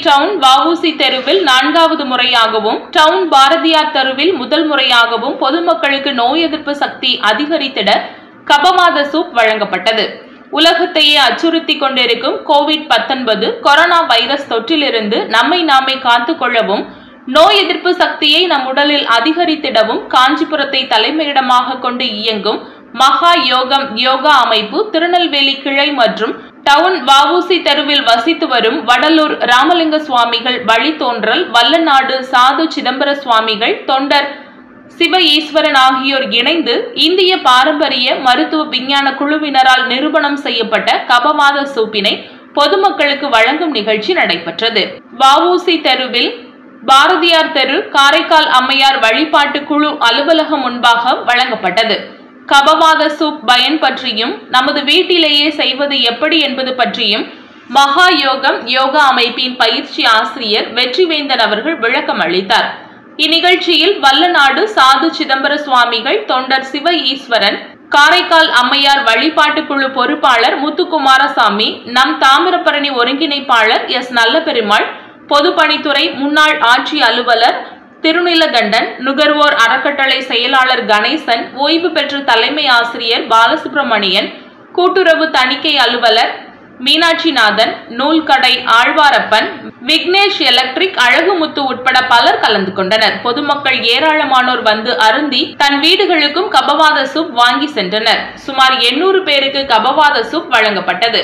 down VOC தெருவில் நான்காவது முறையாகவும் டவுன் பாரதியார் தெருவில் முதல் முறையாகவும் பொதுமக்களுக்கு நோய் எதிர்ப்பு சக்தி அதிகரித்திட கபவாத சூப் வழங்கப்பட்டது உலகத்தையே அச்சுறுத்தி கொண்டிருக்கும் கோவிட் 19 கொரோனா வைரஸ் தொற்றிலிருந்து நம்மை நாமே காத்துக்கொள்ளவும் நோய் எதிர்ப்பு சக்தியை நம் உடலில் அதிகரித்திடவும் காஞ்சிபுரத்தை தலைமையிடமாக கொண்டு இயங்கும் மகா யோகம் யோகா அமைப்பு திருநெல்வேலி கிளை மற்றும் டவுன் வஉசி தெருவில் வசித்து வரும் வடலூர் ராமலிங்க சுவாமிகள் வழித்தோன்றல் வல்லநாடு சாது சிதம்பர சுவாமிகள் தொண்டர் சிவ ஈஸ்வரன் ஆகியோர் இணைந்து இந்திய பாரம்பரிய மருத்துவ விஞ்ஞான குழுவினரால் நிரூபணம் செய்யப்பட்ட கபவாத சூப்பினை பொதுமக்களுக்கு வழங்கும் நிகழ்ச்சி நடைபெற்றது வஉசி தெருவில் பாரதியார் தெரு காரைக்கால் அம்மையார் வழிபாட்டு குழு அலுவலகம் முன்பாக வழங்கப்பட்டது கபவாத சூப் பயன் பற்றியும் நமது வீட்டிலேயே செய்வது எப்படி என்பது பற்றியும் மகா யோகம் யோகா அமைப்பின் பயிற்சி ஆசிரியர் வெற்றிவேந்தன் அவர்கள் விளக்கம் அளித்தார் இந்நிகழ்ச்சியில் வல்லநாடு சாது சிதம்பர சுவாமிகள் தொண்டர் சிவ ஈஸ்வரன் காரைக்கால் அம்மையார் வழிபாட்டு குழு பொறுப்பாளர் முத்துக்குமாரசாமி நம் தாமிரபரணி ஒருங்கிணைப்பாளர் எஸ் நல்லபெருமாள் பொதுப்பணித்துறை முன்னாள் ஆட்சி அலுவலர் திருநிலகண்டன் நுகர்வோர் அறக்கட்டளை செயலாளர் கணேசன் ஓய்வு பெற்ற தலைமை ஆசிரியர் பாலசுப்ரமணியன் கூட்டுறவு தணிக்கை அலுவலர் மீனாட்சிநாதன் நூல்கடை ஆழ்வாரப்பன் விக்னேஷ் எலக்ட்ரிக் அழகுமுத்து உட்பட பலர் கலந்து கொண்டனர் பொதுமக்கள் ஏராளமானோர் வந்து அருந்தி தன் வீடுகளுக்கும் கபவாத சூப் வாங்கி சென்றனர் சுமார் எண்ணூறு பேருக்கு கபவாத சூப் வழங்கப்பட்டது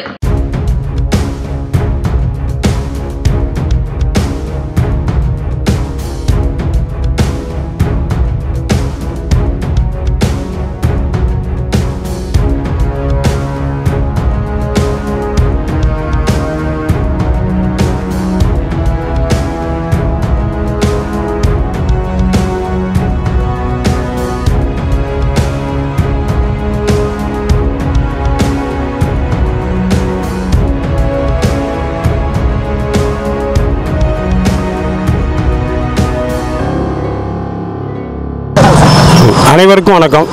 அனைவருக்கும் வணக்கம்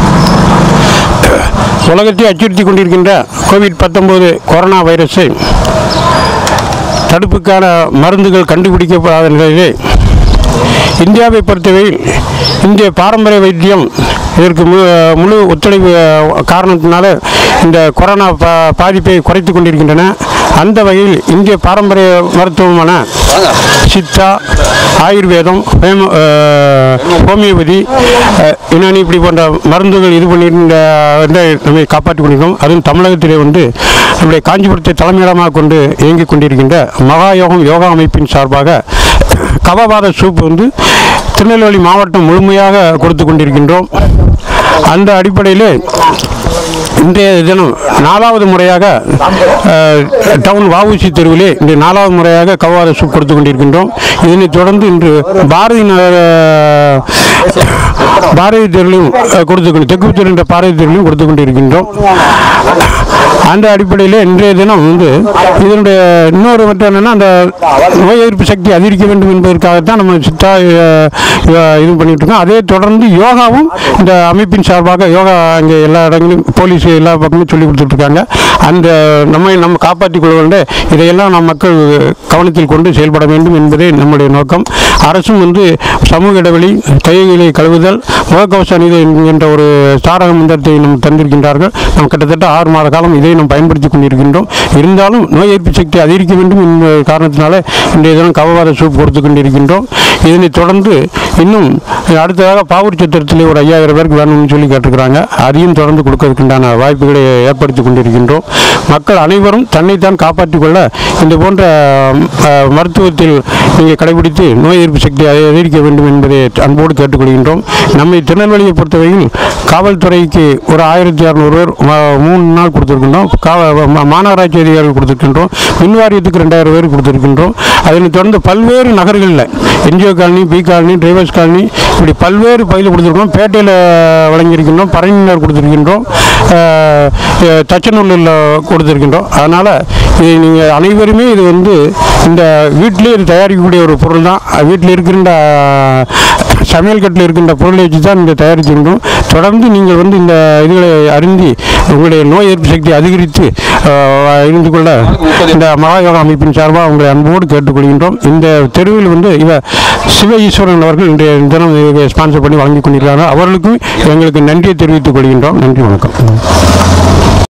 உலகத்தை அச்சுறுத்தி கொண்டிருக்கின்ற கோவிட் 19 கொரோனா வைரஸை தடுப்புக்கான மருந்துகள் கண்டுபிடிக்கப்படாத நிலையிலே இந்தியாவை பொறுத்தவரையில் இந்திய பாரம்பரிய வைத்தியம் இதற்கு மு- முழு ஒத்துழைப்பு அஹ், காரணத்தினால இந்த கொரோனா பா பாதிப்பை குறைத்து கொண்டிருக்கின்றன அந்த வகையில் இந்திய பாரம்பரிய மருத்துவமான சித்தா ஆயுர்வேதம் ஹோம- அஹ், ஹோமியோபதி அஹ், யுனானி இப்படி போன்ற மருந்துகள் இது பண்ணியிருந்த வந்து நம்மை காப்பாற்றி கொண்டிருக்கிறோம் அதுவும் தமிழகத்திலே வந்து நம்முடைய காஞ்சிபுரத்தை தலைமையிடமாக கொண்டு இயங்கிக் கொண்டிருக்கின்ற மகாயோகம் யோகா அமைப்பின் சார்பாக கபவாத சூப் வந்து திருநெல்வேலி மாவட்டம் முழுமையாக கொடுத்து கொண்டிருக்கின்றோம் அந்த அடிப்படையில் இன்றைய தினம் நாலாவது முறையாக அஹ், டவுன் வஉசி தெருவிலே இந்த நாலாவது முறையாக கவாத சூப் கொடுத்து கொண்டிருக்கின்றோம் இதனைத் தொடர்ந்து இன்று பாரதி நகர பாரதி தெருவிலும் அஹ், கொடுத்து கொண்டு தெற்கு தெரு என்ற பாரதி தெருவிலும் கொடுத்து கொண்டிருக்கின்றோம் அந்த அடிப்படையில் இன்றைய தினம் வந்து இதனுடைய இன்னொரு மட்டும் என்னென்னா அந்த நோய் எதிர்ப்பு சக்தி அதிகரிக்க வேண்டும் என்பதற்காகத்தான் நம்ம சித்தா அஹ், அஹ், இது பண்ணிட்டு இருக்கோம் அதே தொடர்ந்து யோகாவும் இந்த அமைப்பின் சார்பாக யோகா இங்கே எல்லா இடங்களிலும் போலீஸ் எல்லா பக்கமும் சொல்லி கொடுத்துட்ருக்காங்க அந்த நம்மை நம்ம காப்பாற்றிக் கொள்ள வேண்டும் இதையெல்லாம் நம் மக்கள் கவனத்தில் கொண்டு செயல்பட வேண்டும் என்பதே நம்முடைய நோக்கம் அரசும் வந்து சமூக இடைவெளி கைகளை கழுவுதல் முகக்கவச அணிதல் என்கின்ற ஒரு சாரக மந்திரத்தை நம் தந்திருக்கின்றார்கள் நாம் கிட்டத்தட்ட ஆறு மாத காலம் இதை நாம் பயன்படுத்தி கொண்டிருக்கின்றோம் இருந்தாலும் நோய் எதிர்ப்பு சக்தி அதிகரிக்க வேண்டும் என்ற காரணத்தினால இன்றைய தினம் கவவாத சூப் கொடுத்து கொண்டிருக்கின்றோம் இதனைத் தொடர்ந்து இன்னும் அடுத்ததாக பாவூர் சத்திரத்திலே ஒரு ஐயாயிரம் பேருக்கு வேணும்னு சொல்லி கேட்டிருக்கிறாங்க அதையும் தொடர்ந்து கொடுக்கறதுக்குண்டான வாய்ப்புகளை ஏற்படுத்தி கொண்டிருக்கின்றோம் மக்கள் அனைவரும் தன்னைத்தான் காப்பாற்றிக் கொள்ள இந்த போன்ற அஹ், மருத்துவத்தில் நீங்கள் கடைபிடித்து நோய் எதிர்ப்பு சக்தி அதிகரிக்க வேண்டும் என்பதை அன்போடு கேட்டுக்கொள்கின்றோம் நம்மை திருநெல்வேலியை பொறுத்தவரையில் காவல்துறைக்கு ஒரு ஆயிரத்தி இரநூறு பேர் ம- மூணு நாள் கொடுத்துருக்கின்றோம் காவ ம- மாநகராட்சி அதிகாரிகள் கொடுத்துருக்கின்றோம் மின் வாரியத்துக்கு ரெண்டாயிரம் பேர் கொடுத்துருக்கின்றோம் அதனைத் தொடர்ந்து பல்வேறு நகர்களில் NGO colony B colony drivers colony இப்படி பல்வேறு பகுதியில் கொடுத்துருக்கோம் பேட்டையில் வழங்கியிருக்கின்றோம் பரணினர் கொடுத்துருக்கின்றோம் அஹ், அஹ், தச்சநல்லூரில் கொடுத்துருக்கின்றோம் அதனால் இது நீங்கள் அனைவருமே இது வந்து இந்த வீட்டிலே இது தயாரிக்கக்கூடிய ஒரு பொருள் தான் வீட்டில் இருக்கின்ற சமையல் கட்டில் இருக்கின்ற பொருளை வச்சு தான் இந்த தயாரித்திருந்தோம் தொடர்ந்து நீங்கள் வந்து இந்த இதுகளை அறிந்து உங்களுடைய நோய் எதிர்ப்பு சக்தி அதிகரித்து அஹ், இருந்து கொள்ள இந்த மகாயோகா அமைப்பின் சார்பாக உங்களை அன்போடு கேட்டுக்கொள்கின்றோம் இந்த தெருவில் வந்து இவ சிவ ஈஸ்வரன் அவர்கள் இன்றைய தினம் இதை ஸ்பான்சர் பண்ணி வழங்கி கொண்டிருக்கிறாங்க அவர்களுக்கும் எங்களுக்கு நன்றியை தெரிவித்துக் கொள்கின்றோம் நன்றி வணக்கம்